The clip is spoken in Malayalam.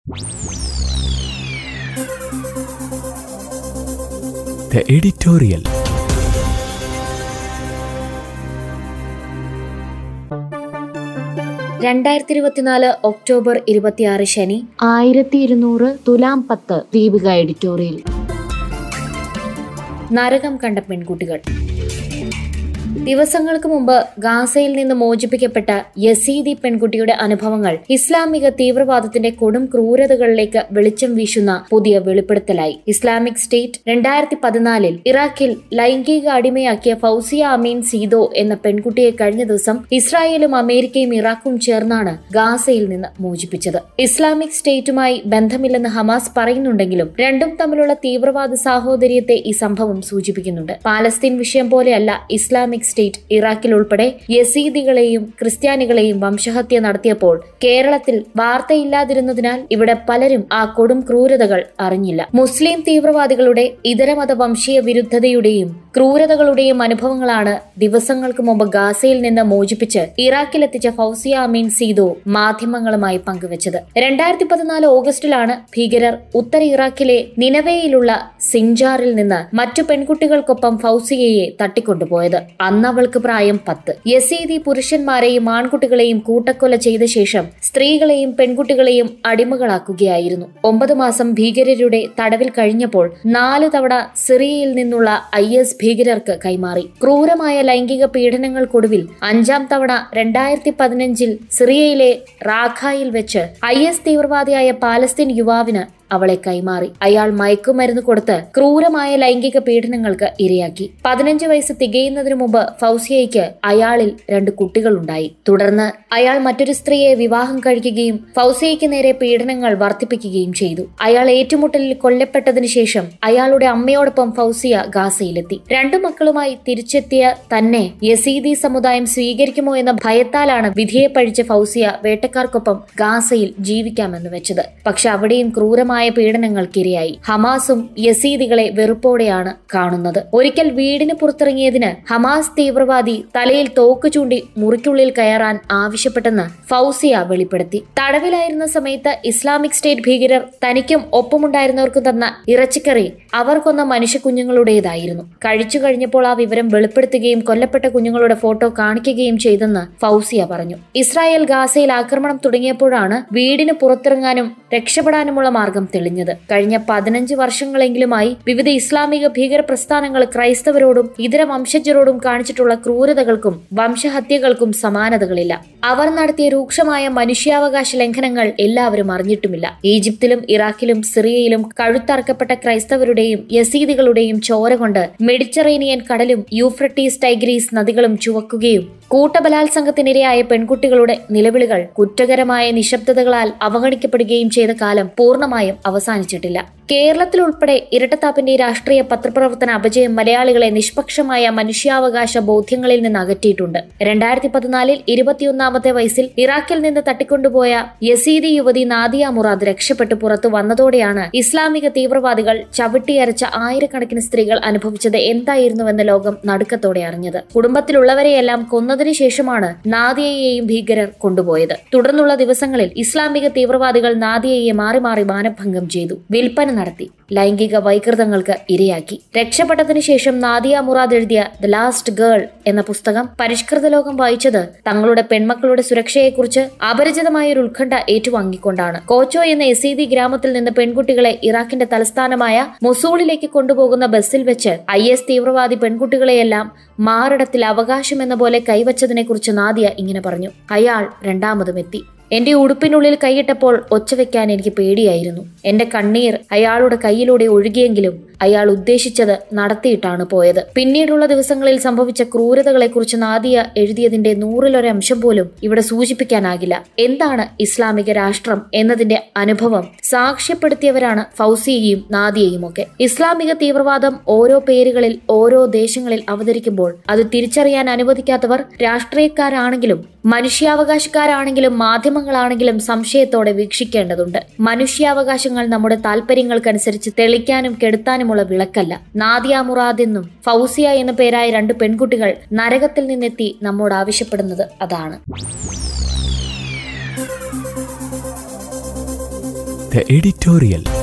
The editorial. രണ്ടായിരത്തി ഇരുപത്തിനാല് ഒക്ടോബർ ഇരുപത്തിയാറ് ശനി ആയിരത്തി ഇരുന്നൂറ് തുലാം പത്ത് ദീപിക എഡിറ്റോറിയൽ നരകം കണ്ട പെൺകുട്ടികൾ ദിവസങ്ങൾക്ക് മുമ്പ് ഗാസയിൽ നിന്ന് മോചിപ്പിക്കപ്പെട്ട യസീദി പെൺകുട്ടിയുടെ അനുഭവങ്ങൾ ഇസ്ലാമിക തീവ്രവാദത്തിന്റെ കൊടും ക്രൂരതകളിലേക്ക് വെളിച്ചം വീശുന്ന പുതിയ വെളിപ്പെടുത്തലായി ഇസ്ലാമിക് സ്റ്റേറ്റ് രണ്ടായിരത്തി പതിനാലിൽ ഇറാഖിൽ ലൈംഗിക അടിമയാക്കിയ ഫൗസിയ അമീൻ സീദോ എന്ന പെൺകുട്ടിയെ കഴിഞ്ഞ ദിവസം ഇസ്രായേലും അമേരിക്കയും ഇറാഖും ചേർന്നാണ് ഗാസയിൽ നിന്ന് മോചിപ്പിച്ചത് ഇസ്ലാമിക് സ്റ്റേറ്റുമായി ബന്ധമില്ലെന്ന് ഹമാസ് പറയുന്നുണ്ടെങ്കിലും രണ്ടും തമ്മിലുള്ള തീവ്രവാദ സാഹോദര്യത്തെ ഈ സംഭവം സൂചിപ്പിക്കുന്നുണ്ട് പാലസ്തീൻ വിഷയം പോലെയല്ല ഇസ്ലാമിക് സ്റ്റേറ്റ് ഇറാഖിൽ ഉൾപ്പെടെ യസീദികളെയും ക്രിസ്ത്യാനികളെയും വംശഹത്യ നടത്തിയപ്പോൾ കേരളത്തിൽ വാർത്തയില്ലാതിരുന്നതിനാൽ ഇവിടെ പലരും ആ കൊടും ക്രൂരതകൾ അറിഞ്ഞില്ല മുസ്ലിം തീവ്രവാദികളുടെ ഇതരമത വംശീയ വിരുദ്ധതയുടെയും ക്രൂരതകളുടെയും അനുഭവങ്ങളാണ് ദിവസങ്ങൾക്ക് മുമ്പ് ഗാസയിൽ നിന്ന് മോചിപ്പിച്ച് ഇറാഖിലെത്തിച്ച ഫൗസിയ അമീൻ സീദോ മാധ്യമങ്ങളുമായി പങ്കുവച്ചത് രണ്ടായിരത്തി പതിനാല് ഓഗസ്റ്റിലാണ് ഭീകരർ ഉത്തര ഇറാഖിലെ നിനവയിലുള്ള സിൻജാറിൽ നിന്ന് മറ്റു പെൺകുട്ടികൾക്കൊപ്പം ഫൗസിയയെ തട്ടിക്കൊണ്ടുപോയത് അന്ന് അവൾക്ക് പ്രായം പത്ത് യസീദി പുരുഷന്മാരെയും ആൺകുട്ടികളെയും കൂട്ടക്കൊല ചെയ്ത ശേഷം സ്ത്രീകളെയും പെൺകുട്ടികളെയും അടിമകളാക്കുകയായിരുന്നു ഒമ്പത് മാസം ഭീകരരുടെ തടവിൽ കഴിഞ്ഞപ്പോൾ നാല് തവണ സിറിയയിൽ നിന്നുള്ള ഐ എസ് ഭീകരർക്ക് കൈമാറി ക്രൂരമായ ലൈംഗിക പീഡനങ്ങൾക്കൊടുവിൽ അഞ്ചാം തവണ രണ്ടായിരത്തി പതിനഞ്ചിൽ സിറിയയിലെ റാഖായിൽ വെച്ച് ഐ എസ് തീവ്രവാദിയായ പാലസ്തീൻ യുവാവിന് അവളെ കൈമാറി അയാൾ മയക്കുമരുന്ന് കൊടുത്ത് ക്രൂരമായ ലൈംഗിക പീഡനങ്ങൾക്ക് ഇരയാക്കി പതിനഞ്ച് വയസ്സ് തികയുന്നതിനു മുമ്പ് ഫൗസിയയ്ക്ക് അയാളിൽ രണ്ട് കുട്ടികളുണ്ടായി തുടർന്ന് അയാൾ മറ്റൊരു സ്ത്രീയെ വിവാഹം കഴിക്കുകയും ഫൗസിയയ്ക്ക് നേരെ പീഡനങ്ങൾ വർദ്ധിപ്പിക്കുകയും ചെയ്തു അയാൾ ഏറ്റുമുട്ടലിൽ കൊല്ലപ്പെട്ടതിനു ശേഷം അയാളുടെ അമ്മയോടൊപ്പം ഫൗസിയ ഗാസയിലെത്തി രണ്ടു മക്കളുമായി തിരിച്ചെത്തിയ തന്നെ യസീദി സമുദായം സ്വീകരിക്കുമോ എന്ന ഭയത്താലാണ് വിധിയെ പഴിച്ച ഫൗസിയ വേട്ടക്കാർക്കൊപ്പം ഗാസയിൽ ജീവിക്കാമെന്ന് വെച്ചത് പക്ഷെ അവിടെയും ക്രൂരമായ ക്രൂരമായ പീഡനങ്ങൾക്കിരയായി ഹമാസും യസീദികളെ വെറുപ്പോടെയാണ് കാണുന്നത് ഒരിക്കൽ വീടിന് പുറത്തിറങ്ങിയതിന് ഹമാസ് തീവ്രവാദി തലയിൽ തോക്ക് ചൂണ്ടി മുറിക്കുള്ളിൽ കയറാൻ ആവശ്യപ്പെട്ടെന്ന് ഫൗസിയ വെളിപ്പെടുത്തി തടവിലായിരുന്ന സമയത്ത് ഇസ്ലാമിക് സ്റ്റേറ്റ് ഭീകരർ തനിക്കും ഒപ്പമുണ്ടായിരുന്നവർക്കും തന്ന ഇറച്ചിക്കറി അവർ കൊന്ന മനുഷ്യ കുഞ്ഞുങ്ങളുടേതായിരുന്നു കഴിച്ചു കഴിഞ്ഞപ്പോൾ ആ വിവരം വെളിപ്പെടുത്തുകയും കൊല്ലപ്പെട്ട കുഞ്ഞുങ്ങളുടെ ഫോട്ടോ കാണിക്കുകയും ചെയ്തെന്ന് ഫൗസിയ പറഞ്ഞു ഇസ്രായേൽ ഗാസയിൽ ആക്രമണം തുടങ്ങിയപ്പോഴാണ് വീടിന് പുറത്തിറങ്ങാനും രക്ഷപ്പെടാനുമുള്ള മാർഗം തെളിഞ്ഞത് കഴിഞ്ഞ പതിനഞ്ച് വർഷങ്ങളെങ്കിലുമായി വിവിധ ഇസ്ലാമിക ഭീകര പ്രസ്ഥാനങ്ങൾ ക്രൈസ്തവരോടും ഇതര വംശജരോടും കാണിച്ചിട്ടുള്ള ക്രൂരതകൾക്കും വംശഹത്യകൾക്കും സമാനതകളില്ല അവർ നടത്തിയ രൂക്ഷമായ മനുഷ്യാവകാശ ലംഘനങ്ങൾ എല്ലാവരും അറിഞ്ഞിട്ടുമില്ല ഈജിപ്തിലും ഇറാഖിലും സിറിയയിലും കഴുത്തറക്കപ്പെട്ട ക്രൈസ്തവരുടെയും യസീദികളുടെയും ചോര കൊണ്ട് മെഡിറ്ററേനിയൻ കടലും യൂഫ്രട്ടീസ് ടൈഗ്രീസ് നദികളും ചുവക്കുകയും കൂട്ടബലാത്സംഗത്തിനിരയായ പെൺകുട്ടികളുടെ നിലവിളികൾ കുറ്റകരമായ നിശബ്ദതകളാൽ അവഗണിക്കപ്പെടുകയും ചെയ്ത കാലം പൂർണ്ണമായും അവസാനിച്ചിട്ടില്ല കേരളത്തിൽ ഉൾപ്പെടെ ഇരട്ടത്താപ്പിന്റെ രാഷ്ട്രീയ പത്രപ്രവർത്തന അപജയം മലയാളികളെ നിഷ്പക്ഷമായ മനുഷ്യാവകാശ ബോധ്യങ്ങളിൽ നിന്ന് അകറ്റിയിട്ടുണ്ട് രണ്ടായിരത്തി പതിനാലിൽ ഇരുപത്തിയൊന്നാമത്തെ വയസ്സിൽ ഇറാഖിൽ നിന്ന് തട്ടിക്കൊണ്ടുപോയ യസീദി യുവതി നാദിയ മുറാദ് രക്ഷപ്പെട്ടു പുറത്തു വന്നതോടെയാണ് ഇസ്ലാമിക തീവ്രവാദികൾ ചവിട്ടിയരച്ച ആയിരക്കണക്കിന് സ്ത്രീകൾ അനുഭവിച്ചത് എന്തായിരുന്നുവെന്ന് ലോകം നടുക്കത്തോടെ അറിഞ്ഞത് കുടുംബത്തിലുള്ളവരെയെല്ലാം കൊന്നതിനു ശേഷമാണ് നാദിയയെയും ഭീകരർ കൊണ്ടുപോയത് തുടർന്നുള്ള ദിവസങ്ങളിൽ ഇസ്ലാമിക തീവ്രവാദികൾ നാദിയയെ മാറി മാറി മാനഭംഗം ചെയ്തു വിൽപ്പന നടത്തി ലൈംഗിക വൈകൃതങ്ങൾക്ക് ഇരയാക്കി രക്ഷപ്പെട്ടതിനു ശേഷം നാദിയ മുറാദ് എഴുതിയ ദ ലാസ്റ്റ് ഗേൾ എന്ന പുസ്തകം പരിഷ്കൃത ലോകം വായിച്ചത് തങ്ങളുടെ പെൺമക്കളുടെ സുരക്ഷയെക്കുറിച്ച് അപരിചിതമായ ഒരു ഉത്കണ്ഠ ഏറ്റുവാങ്ങിക്കൊണ്ടാണ് കോച്ചോ എന്ന എസീദി ഗ്രാമത്തിൽ നിന്ന് പെൺകുട്ടികളെ ഇറാഖിന്റെ തലസ്ഥാനമായ മൊസൂളിലേക്ക് കൊണ്ടുപോകുന്ന ബസ്സിൽ വെച്ച് ഐ എസ് തീവ്രവാദി പെൺകുട്ടികളെയെല്ലാം മാറിടത്തിൽ അവകാശമെന്ന പോലെ കൈവച്ചതിനെക്കുറിച്ച് നാദിയ ഇങ്ങനെ പറഞ്ഞു അയാൾ രണ്ടാമതും എത്തി എന്റെ ഉടുപ്പിനുള്ളിൽ കൈയിട്ടപ്പോൾ ഒച്ച വെക്കാൻ എനിക്ക് പേടിയായിരുന്നു എന്റെ കണ്ണീർ അയാളുടെ കയ്യിലൂടെ ഒഴുകിയെങ്കിലും അയാൾ ഉദ്ദേശിച്ചത് നടത്തിയിട്ടാണ് പോയത് പിന്നീടുള്ള ദിവസങ്ങളിൽ സംഭവിച്ച ക്രൂരതകളെക്കുറിച്ച് നാദിയ എഴുതിയതിന്റെ നൂറിലൊരംശം പോലും ഇവിടെ സൂചിപ്പിക്കാനാകില്ല എന്താണ് ഇസ്ലാമിക രാഷ്ട്രം എന്നതിന്റെ അനുഭവം സാക്ഷ്യപ്പെടുത്തിയവരാണ് ഫൗസിയയും നാദിയയും ഒക്കെ ഇസ്ലാമിക തീവ്രവാദം ഓരോ പേരുകളിൽ ഓരോ ദേശങ്ങളിൽ അവതരിക്കുമ്പോൾ അത് തിരിച്ചറിയാൻ അനുവദിക്കാത്തവർ രാഷ്ട്രീയക്കാരാണെങ്കിലും മനുഷ്യാവകാശക്കാരാണെങ്കിലും മാധ്യമങ്ങളാണെങ്കിലും സംശയത്തോടെ വീക്ഷിക്കേണ്ടതുണ്ട് മനുഷ്യാവകാശങ്ങൾ നമ്മുടെ താല്പര്യങ്ങൾക്കനുസരിച്ച് തെളിക്കാനും കെടുത്താനുമുള്ള വിളക്കല്ല നാദിയ മുറാദ് എന്നും ഫൗസിയ എന്ന പേരായ രണ്ട് പെൺകുട്ടികൾ നരകത്തിൽ നിന്നെത്തി നമ്മോട് ആവശ്യപ്പെടുന്നത് അതാണ് The editorial.